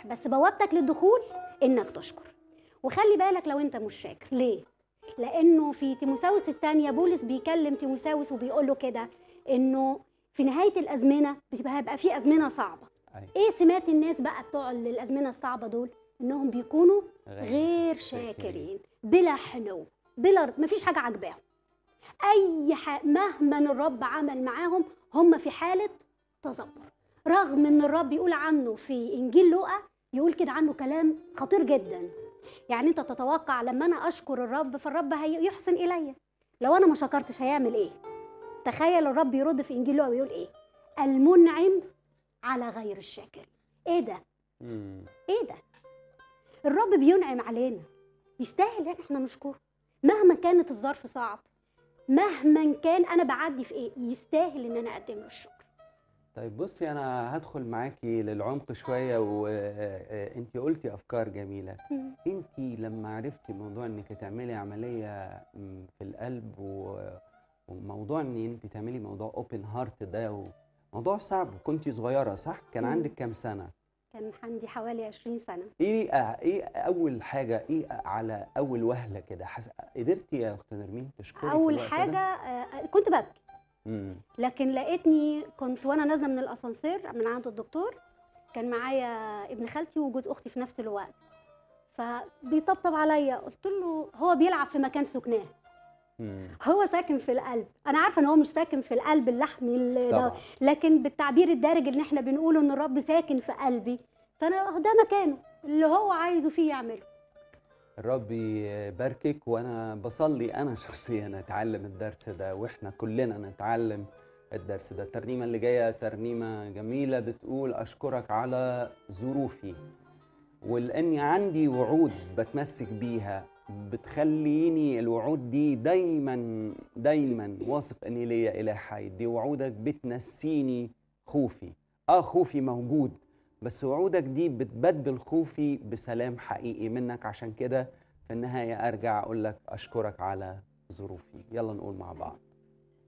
تفتح بس بوابتك للدخول انك تشكر وخلي بالك لو انت مش شاكر ليه لانه في تيموساوس الثانيه بولس بيكلم تيموساوس وبيقول له كده انه في نهايه الازمنه بتبقى هيبقى في ازمنه صعبه أيوة. ايه سمات الناس بقى بتوع الازمنه الصعبه دول انهم بيكونوا غير شاكرين بلا حنو بلا مفيش حاجه عاجباهم اي ح... مهما الرب عمل معاهم هم في حاله تذمر رغم ان الرب يقول عنه في انجيل لوقا يقول كده عنه كلام خطير جدا يعني انت تتوقع لما انا اشكر الرب فالرب هيحسن الي لو انا ما شكرتش هيعمل ايه تخيل الرب يرد في انجيل لوقا ويقول ايه المنعم على غير الشاكر ايه ده مم. ايه ده الرب بينعم علينا يستاهل ان احنا نشكره مهما كانت الظرف صعب مهما كان انا بعدي في ايه يستاهل ان انا اقدم له الشكر طيب بصي انا هدخل معاكي للعمق شويه وانت قلتي افكار جميله انت لما عرفتي موضوع انك تعملي عمليه م، في القلب و- وموضوع ان انت تعملي موضوع اوبن هارت ده موضوع صعب كنت صغيره صح كان مم. عندك كام سنه كان عندي حوالي 20 سنه ايه ايه اول حاجه ايه على اول وهله كده حس... قدرتي يا اخت نرمين تشكري في اول الوقت حاجه ده؟ آه، كنت ببكي مم. لكن لقيتني كنت وانا نازله من الاسانسير من عند الدكتور كان معايا ابن خالتي وجوز اختي في نفس الوقت فبيطبطب عليا قلت له هو بيلعب في مكان سكناه مم. هو ساكن في القلب انا عارفه ان هو مش ساكن في القلب اللحمي ال- ده طبعا لكن بالتعبير الدارج اللي احنا بنقوله ان الرب ساكن في قلبي فانا أهو ده مكانه اللي هو عايزه فيه يعمله الرب يباركك وانا بصلي انا شخصيا اتعلم الدرس ده واحنا كلنا نتعلم الدرس ده الترنيمه اللي جايه ترنيمه جميله بتقول اشكرك على ظروفي ولاني عندي وعود بتمسك بيها بتخليني الوعود دي دايما دايما واثق اني ليا اله حي دي وعودك بتنسيني خوفي اه خوفي موجود بس وعودك دي بتبدل خوفي بسلام حقيقي منك عشان كده في النهاية أرجع أقول لك أشكرك على ظروفي يلا نقول مع بعض